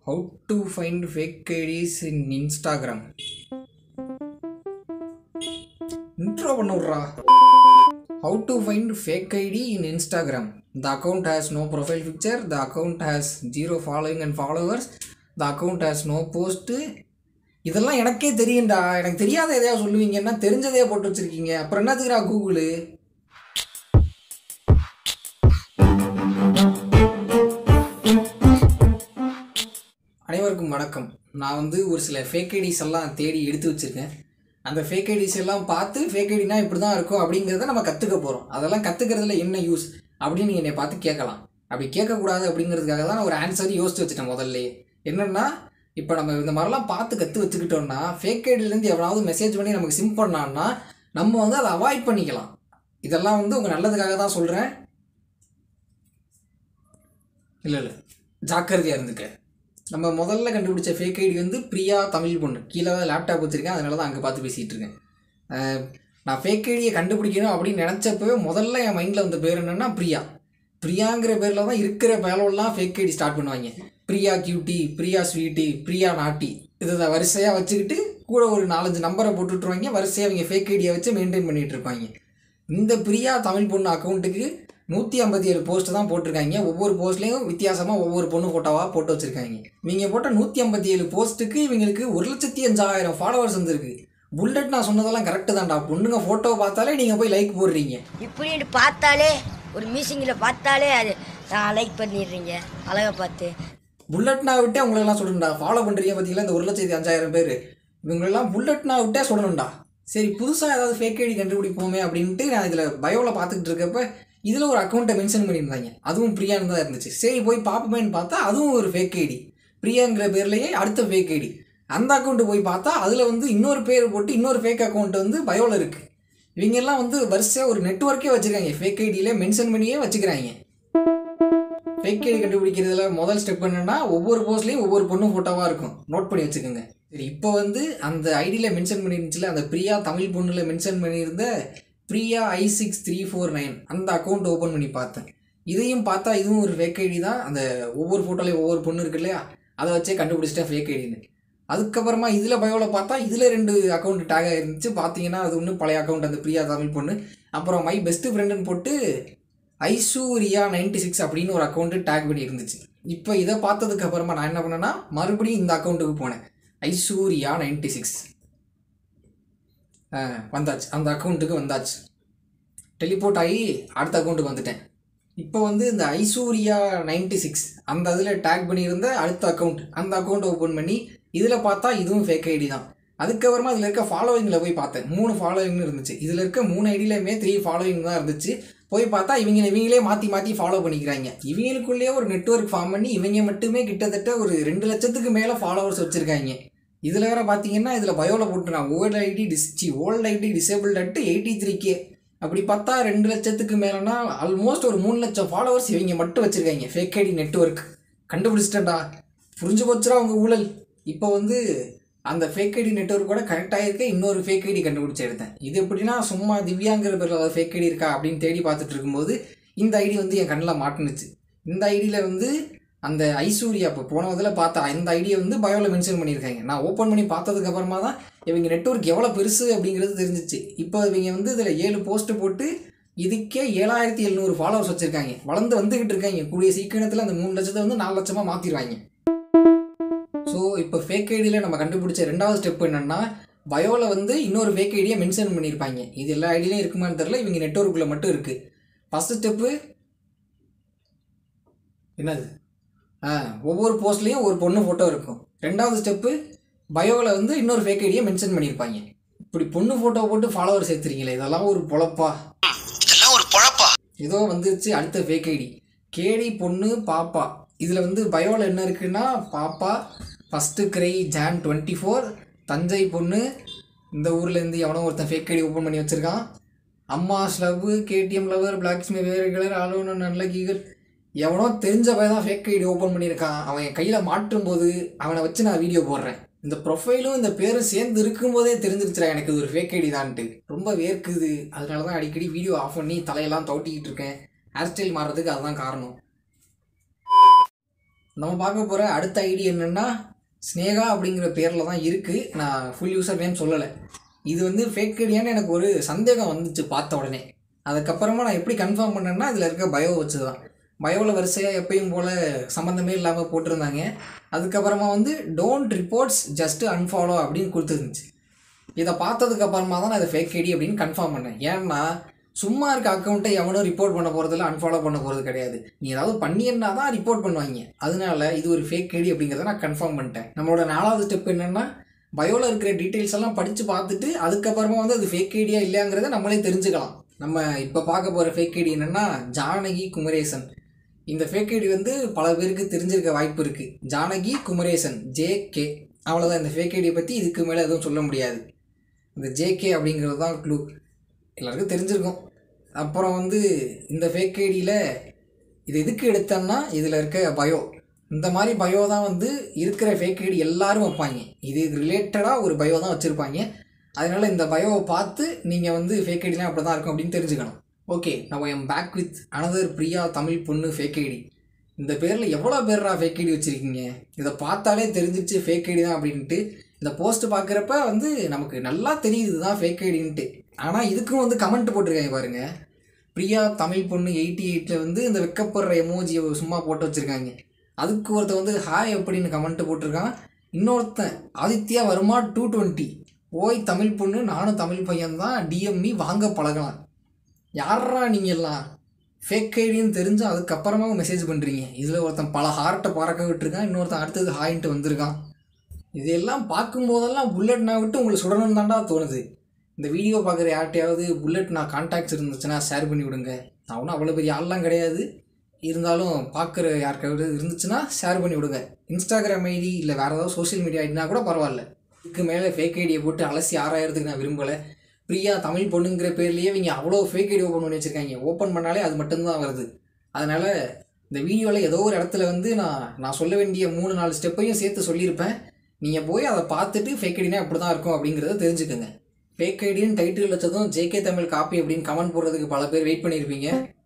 How to find fake IDs in Instagram. Intro பண்ண விட்றா How to find fake ID in Instagram. The account has no profile picture. The account has zero following and followers. The account has no post. இதெல்லாம் எனக்கே தெரியும்டா எனக்கு தெரியாத எதையா சொல்லுவீங்கன்னா தெரிஞ்சதையே போட்டு வச்சிருக்கீங்க அப்புறம் என்னத்துக்குடா கூகுளு அனைவருக்கும் வணக்கம் நான் வந்து ஒரு சில ஃபேக் ஐடிஸ் எல்லாம் தேடி எடுத்து வச்சுருக்கேன் அந்த ஃபேக் ஐடிஸ் எல்லாம் பார்த்து ஃபேக் ஐடினா இப்படி தான் இருக்கும் அப்படிங்கிறத நம்ம கற்றுக்க போகிறோம் அதெல்லாம் கற்றுக்கிறதுல என்ன யூஸ் அப்படின்னு நீங்கள் என்னை பார்த்து கேட்கலாம் அப்படி கேட்கக்கூடாது அப்படிங்கிறதுக்காக தான் நான் ஒரு ஆன்சர் யோசிச்சு வச்சுட்டேன் முதல்ல என்னென்னா இப்போ நம்ம இந்த மாதிரிலாம் பார்த்து கற்று வச்சுக்கிட்டோம்னா ஃபேக் ஐடியிலேருந்து எவனாவது மெசேஜ் பண்ணி நமக்கு சிம் பண்ணான்னா நம்ம வந்து அதை அவாய்ட் பண்ணிக்கலாம் இதெல்லாம் வந்து உங்கள் நல்லதுக்காக தான் சொல்கிறேன் இல்லை இல்லை ஜாக்கிரதையாக இருந்துக்க நம்ம முதல்ல கண்டுபிடிச்ச ஃபேக் ஐடி வந்து பிரியா தமிழ் பொண்ணு கீழே லேப்டாப் வச்சுருக்கேன் அதனால தான் அங்கே பார்த்து பேசிகிட்டு இருக்கேன் அஹ் நான் ஃபேக் ஐடியை கண்டுபிடிக்கணும் அப்படின்னு நினச்சப்பவே முதல்ல என் மைண்டில் வந்த பேர் என்னென்னா பிரியா பிரியாங்கிற பேரில் தான் இருக்கிற பேலோலாம் ஃபேக் ஐடி ஸ்டார்ட் பண்ணுவாங்க Priya cutie Priya sweetie Priya naughty இதை வரிசையாக வச்சுக்கிட்டு கூட ஒரு நாலஞ்சு நம்பரை போட்டுட்ருவாங்க வரிசையாக அவங்க ஃபேக் ஐடியை வச்சு மெயின்டைன் பண்ணிகிட்டு இருப்பாங்க இந்த பிரியா தமிழ் பொண்ணு அக்கௌண்ட்டுக்கு நூற்றி ஐம்பத்தி ஏழு போஸ்ட் தான் போட்டிருக்காங்க ஒவ்வொரு போஸ்ட்லேயும் வித்தியாசமாக ஒவ்வொரு பொண்ணு ஃபோட்டோவாக போட்டு வச்சுருக்காங்க நீங்கள் போட்ட நூற்றி ஐம்பத்தி ஏழு போஸ்ட்டுக்கு இவங்களுக்கு ஒரு லட்சத்தி அஞ்சாயிரம் ஃபாலோவர்ஸ் வந்துருக்கு புல்லட் நான் சொன்னதெல்லாம் கரெக்டு தான்டா பொண்ணுங்க ஃபோட்டோவை பார்த்தாலே நீங்கள் போய் லைக் போடுறீங்க இப்படின்னு பார்த்தாலே ஒரு மீசிங்கில் பார்த்தாலே அது நான் லைக் பண்ணிடுறீங்க அழகை பார்த்து புல்லட்னா விட்டே உங்களெல்லாம் சொல்லணும்டா ஃபாலோ பண்ணுறீங்க பார்த்தீங்களா இந்த ஒரு லட்சத்தி அஞ்சாயிரம் பேர் இவங்களெல்லாம் புல்லட்னா விட்டே சொல்லணும்டா சரி புதுசாக ஏதாவது ஃபேக் ஐடி கண்டுபிடிப்போமே அப்படின்ட்டு நான் இதில் பயோவில் பார்த்துக்கிட்டு இருக்கப்ப இதில் ஒரு அக்கௌண்ட்டை மென்ஷன் பண்ணியிருந்தாங்க அதுவும் பிரியான்னு தான் இருந்துச்சு சரி போய் பார்ப்போமேன்னு பார்த்தா அதுவும் ஒரு ஃபேக் ஐடி பிரியாங்கிற பேர்லேயே அடுத்த ஃபேக் ஐடி அந்த அக்கௌண்ட்டு போய் பார்த்தா அதில் வந்து இன்னொரு பேர் போட்டு இன்னொரு ஃபேக் அக்கௌண்ட் வந்து பயோவில் இருக்குது இவங்கெல்லாம் வந்து வரிசையாக ஒரு நெட்ஒர்க்கே வச்சுருக்காங்க ஃபேக் ஐடியில் மென்ஷன் பண்ணியே வச்சுக்கிறாங்க ஃபேக் ஐடி கண்டுபிடிக்கிறதுல முதல் ஸ்டெப் என்னன்னா ஒவ்வொரு போஸ்ட்லேயும் ஒவ்வொரு பொண்ணு ஃபோட்டோவாக இருக்கும் நோட் பண்ணி வச்சுக்கோங்க சரி இப்போ வந்து அந்த ஐடியில் மென்ஷன் பண்ணிருந்துச்சுல அந்த பிரியா தமிழ் பொண்ணில் மென்ஷன் பண்ணியிருந்த Priya I six three four nine அந்த அக்கௌண்ட் ஓப்பன் பண்ணி பார்த்தேன் இதையும் பார்த்தா இதுவும் ஒரு ஃபேக் ஐடி தான் அந்த ஒவ்வொரு ஃபோட்டோலையும் ஒவ்வொரு பொண்ணு இருக்கு இல்லையா அதை வச்சே கண்டுபிடிச்சிட்டேன் ஃபேக் ஐடின்னு அதுக்கப்புறமா இதில் பயோவில் பார்த்தா இதில் ரெண்டு அக்கௌண்ட் டேக் ஆயிருந்துச்சு பார்த்தீங்கன்னா அது ஒன்றும் பழைய அக்கௌண்ட் அந்த பிரியா தமிழ் பொண்ணு அப்புறம் மை பெஸ்ட் ஃப்ரெண்டுன்னு போட்டு ஐசூரியா நைன்டி சிக்ஸ் அப்படின்னு ஒரு அக்கௌண்ட்டு டேக் பண்ணி இருந்துச்சு இப்போ இதை பார்த்ததுக்கு அப்புறமா நான் என்ன பண்ணேன்னா மறுபடியும் இந்த அக்கௌண்ட்டுக்கு போனேன் ஐசூரியா நைன்டி சிக்ஸ் வந்தாச்சு அந்த அக்கௌண்ட்டுக்கு வந்தாச்சு டெலிபோர்ட் ஆகி அடுத்த அக்கௌண்ட்டுக்கு வந்துட்டேன் இப்போ வந்து இந்த ஐசூரியா நைன்டி சிக்ஸ் அந்த இதில் டேக் பண்ணியிருந்த அடுத்த அக்கௌண்ட் அந்த அக்கௌண்ட் ஓப்பன் பண்ணி இதில் பார்த்தா இதுவும் ஃபேக் ஐடி தான் அதுக்கப்புறமா இதில் இருக்க ஃபாலோவிங்கில் போய் பார்த்தேன் மூணு ஃபாலோவிங்னு இருந்துச்சு இதில் இருக்க மூணு ஐடியிலையுமே த்ரீ ஃபாலோவிங் தான் இருந்துச்சு போய் பார்த்தா இவங்க இவங்களே மாற்றி மாற்றி ஃபாலோ பண்ணிக்கிறாங்க இவங்களுக்குள்ளேயே ஒரு நெட்ஒர்க் ஃபார்ம் பண்ணி இவங்க மட்டுமே கிட்டத்தட்ட ஒரு ரெண்டு லட்சத்துக்கு மேலே ஃபாலோவர்ஸ் வச்சுருக்காங்க இதில் வேற பார்த்தீங்கன்னா இதில் பயோவில் போட்டு நான் ஓல்டு ஐடி டிஸ்ச்சி old ID disabled at eighty three K அப்படி பார்த்தா ரெண்டு லட்சத்துக்கு மேலேனா ஆல்மோஸ்ட் ஒரு மூணு லட்சம் ஃபாலோவர்ஸ் இவங்க மட்டும் வச்சுருக்காங்க ஃபேக் ஐடி நெட்ஒர்க் கண்டுபிடிச்சிட்டேன்டா புரிஞ்சு போச்சுடா உங்கள் ஊழல் இப்போ வந்து அந்த ஃபேக் ஐடி நெட்ஒர்க்கோட கனெக்ட் ஆகிருக்க இன்னொரு ஃபேக் ஐடி கண்டுபிடிச்சி எடுத்தேன் இது எப்படின்னா சும்மா திவ்யாங்கிற பேரில் ஃபேக் ஐடி இருக்கா அப்படின்னு தேடி பார்த்துட்டு இருக்கும்போது இந்த ஐடி வந்து என் கண்ணில் மாட்டுனுச்சு இந்த ஐடியில் வந்து அந்த ஐசூர்யா இப்போ போன இதில் பார்த்தா இந்த ஐடியை வந்து பயோவில் மென்ஷன் பண்ணியிருக்காங்க நான் ஓப்பன் பண்ணி பார்த்ததுக்கு அப்புறமா தான் இவங்க நெட்ஒர்க் எவ்வளோ பெருசு அப்படிங்கிறது தெரிஞ்சிச்சு இப்போ இவங்க வந்து இதில் ஏழு போஸ்ட்டு போட்டு இதுக்கே ஏழாயிரத்தி எழுநூறு ஃபாலோவர்ஸ் வச்சுருக்காங்க வளர்ந்து வந்துக்கிட்டு இருக்காங்க கூடிய சீக்கிரத்தில் அந்த மூணு லட்சத்தை வந்து நாலு லட்சமாக மாற்றிடுவாங்க ஸோ இப்போ ஃபேக் ஐடியில் நம்ம கண்டுபிடிச்ச ரெண்டாவது ஸ்டெப் என்னென்னா பயோவில் வந்து இன்னொரு ஃபேக் ஐடியை மென்ஷன் பண்ணியிருப்பாங்க இது எல்லா ஐடியிலையும் இருக்குமான்னு தெரில இவங்க நெட்ஒர்க்குள்ளே மட்டும் இருக்குது ஃபஸ்ட்டு ஸ்டெப்பு என்னது ஆ ஒவ்வொரு போஸ்ட்லேயும் ஒரு பொண்ணு ஃபோட்டோ இருக்கும் ரெண்டாவது ஸ்டெப்பு பயோவில் வந்து இன்னொரு ஃபேக் ஐடியை மென்ஷன் பண்ணியிருப்பாங்க இப்படி பொண்ணு ஃபோட்டோ போட்டு ஃபாலோவர் சேர்த்துறீங்களே இதெல்லாம் ஒரு பொழப்பா இதெல்லாம் ஒரு பொழப்பா ஏதோ வந்துருச்சு அடுத்த ஃபேக் ஐடி கேடி பொண்ணு பாப்பா இதில் வந்து பயோவில் என்ன இருக்குன்னா பாப்பா first cry Jan twenty four Thanjai பொண்ணு இந்த ஊர்லேருந்து எவனோ ஒருத்தன் ஃபேக் ஐடி ஓப்பன் பண்ணி வச்சுருக்கான் அம்மாஸ் லவ் கேடிஎம் லவர் பிளாக்ஸ்மி வேறு கலர் அலோன நல்ல கீகர் எவனோ தெரிஞ்ச பையன் தான் ஃபேக் ஐடி ஓப்பன் பண்ணியிருக்கான் அவன் என் கையில் மாட்டும் போது அவனை வச்சு நான் வீடியோ போடுறேன் இந்த ப்ரொஃபைலும் இந்த பேரும் சேர்ந்து இருக்கும்போதே தெரிஞ்சிருச்சுடா எனக்கு இது ஒரு ஃபேக் ஐடி தான்ட்டு ரொம்ப வேர்க்குது அதனால தான் அடிக்கடி வீடியோ ஆஃப் பண்ணி தலையெல்லாம் தவட்டிக்கிட்டு இருக்கேன் ஹேர் ஸ்டைல் மாறுறதுக்கு அதுதான் காரணம் நம்ம பார்க்க போகிற அடுத்த ஐடி என்னென்னா ஸ்னேகா அப்படிங்கிற பேரில் தான் இருக்குது நான் ஃபுல் யூசர் நேம் சொல்லலை இது வந்து ஃபேக் ஐடியான்னு எனக்கு ஒரு சந்தேகம் வந்துச்சு பார்த்த உடனே அதுக்கப்புறமா நான் எப்படி கன்ஃபார்ம் பண்ணேன்னா இதில் இருக்க பயோ வச்சு தான் பயோவில் வரிசையாக எப்பயும் போல் சம்மந்தமே இல்லாமல் போட்டிருந்தாங்க அதுக்கப்புறமா வந்து டோன்ட் ரிப்போர்ட்ஸ் ஜஸ்ட் அன்ஃபாலோ அப்படின்னு கொடுத்துருந்துச்சு இதை பார்த்ததுக்கு அப்புறமா தான் நான் இதை ஃபேக் ஐடி அப்படின்னு கன்ஃபார்ம் பண்ணேன் ஏன்னா சும்மா இருக்க அக்கௌண்ட்டை எவனும் ரிப்போர்ட் பண்ண போகிறதில்ல அன்ஃபாலோ பண்ண போகிறது கிடையாது நீ ஏதாவது பண்ணியிருந்தா தான் ரிப்போர்ட் பண்ணுவாங்க அதனால இது ஒரு ஃபேக் ஐடி அப்படிங்கிறத நான் கன்ஃபார்ம் பண்ணிட்டேன் நம்மளோட நாலாவது ஸ்டெப் என்னென்னா பயோவில் இருக்கிற டீட்டெயில்ஸ் எல்லாம் படித்து பார்த்துட்டு அதுக்கப்புறமா வந்து அது ஃபேக் ஐடியா இல்லையாங்கிறத நம்மளே தெரிஞ்சுக்கலாம் நம்ம இப்போ பார்க்க போகிற ஃபேக் ஐடி என்னென்னா ஜானகி குமரேசன் இந்த ஃபேக் ஐடி வந்து பல பேருக்கு தெரிஞ்சிருக்க வாய்ப்பு இருக்குது ஜானகி குமரேசன் ஜே கே அவ்வளோதான் இந்த ஃபேக் ஐடியை பற்றி இதுக்கு மேலே எதுவும் சொல்ல முடியாது இந்த ஜேகே அப்படிங்கிறது தான் க்ளூ எல்லாருக்கும் தெரிஞ்சிருக்கும் அப்புறம் வந்து இந்த ஃபேக் ஐடியில் இது எதுக்கு எடுத்தேன்னா இதில் இருக்க பயோ இந்த மாதிரி பயோ தான் வந்து இருக்கிற ஃபேக் ஐடி எல்லாரும் வைப்பாங்க இது ரிலேட்டடாக ஒரு பயோ தான் வச்சுருப்பாங்க அதனால் இந்த பயோவை பார்த்து நீங்கள் வந்து ஃபேக் ஐடிலாம் அப்படி தான் இருக்கும் அப்படின்னு தெரிஞ்சுக்கணும் ஓகே நம்ம am back with another Priya Tamil பொண்ணு ஃபேக் ஐடி இந்த பேரில் எவ்வளோ பேர்ரா ஃபேக் ஐடி வச்சுருக்கீங்க இதை பார்த்தாலே தெரிஞ்சிருச்சு ஃபேக் ஐடி தான் அப்படின்ட்டு இந்த போஸ்ட் பார்க்குறப்ப வந்து நமக்கு நல்லா தெரியுது இதுதான் ஃபேக் ஐடின்ட்டு ஆனால் இதுக்கும் வந்து கமெண்ட் போட்டிருக்காங்க பாருங்க பிரியா தமிழ் பொண்ணு எயிட்டி எயிட்டில் வந்து இந்த வெக்கப்படுற எமோஜியை சும்மா போட்டு வச்சுருக்காங்க அதுக்கு ஒருத்தன் வந்து ஹாய் அப்படின்னு கமெண்ட் போட்டிருக்கான் இன்னொருத்தன் ஆதித்யா வருமா டூ டுவெண்ட்டி ஓய் தமிழ் பொண்ணு நானும் தமிழ் பையன்தான் டிஎம்இ வாங்க பழகலாம் யாரா நீங்கள் எல்லாம் ஃபேக் ஐடின்னு தெரிஞ்சு அதுக்கப்புறமா மெசேஜ் பண்ணுறீங்க இதில் ஒருத்தன் பல ஹார்ட்டை பறக்க விட்டுருக்கான் இன்னொருத்தன் அடுத்தது ஹாயின்ட்டு வந்திருக்கான் இதெல்லாம் பார்க்கும்போதெல்லாம் புல்லட் நான் விட்டு உங்களுக்கு சுடணும் தாண்டா தோணுது இந்த வீடியோ பார்க்குற யார்கிட்டயாவது புல்லட் நான் கான்டாக்ட்ஸ் இருந்துச்சுன்னா ஷேர் பண்ணி விடுங்க நான் ஒன்றும் அவ்வளோ பெரிய ஆள்லாம் கிடையாது இருந்தாலும் பார்க்குற யாருக்காவது இருந்துச்சுன்னா ஷேர் பண்ணி விடுங்க இன்ஸ்டாகிராம் ஐடி இல்லை வேறு ஏதாவது சோஷியல் மீடியா ஐடினா கூட பரவாயில்ல இதுக்கு மேலே ஃபேக் ஐடியை போட்டு அலசி ஆராயறதுக்கு நான் விரும்பலை பிரியா தமிழ் பொண்ணுங்கிற பேர்லேயே இவங்க அவ்வளோ ஃபேக் ஐடி ஓப்பன் பண்ணி வச்சுருக்காங்க ஓப்பன் பண்ணாலே அது மட்டும்தான் வருது அதனால் இந்த வீடியோவில் ஏதோ ஒரு இடத்துல வந்து நான் நான் சொல்ல வேண்டிய மூணு நாலு ஸ்டெப்பையும் சேர்த்து சொல்லியிருப்பேன் நீங்கள் போய் அதை பார்த்துட்டு ஃபேக் ஐடினா இப்படி தான் இருக்கும் அப்படிங்கிறத தெரிஞ்சுக்கோங்க ஃபேக் ஐடின்னு டைட்டில் வச்சதும் ஜேகே தமிழ் காப்பி அப்படின்னு கமெண்ட் போடுறதுக்கு பல பேர் வெயிட் பண்ணியிருப்பீங்க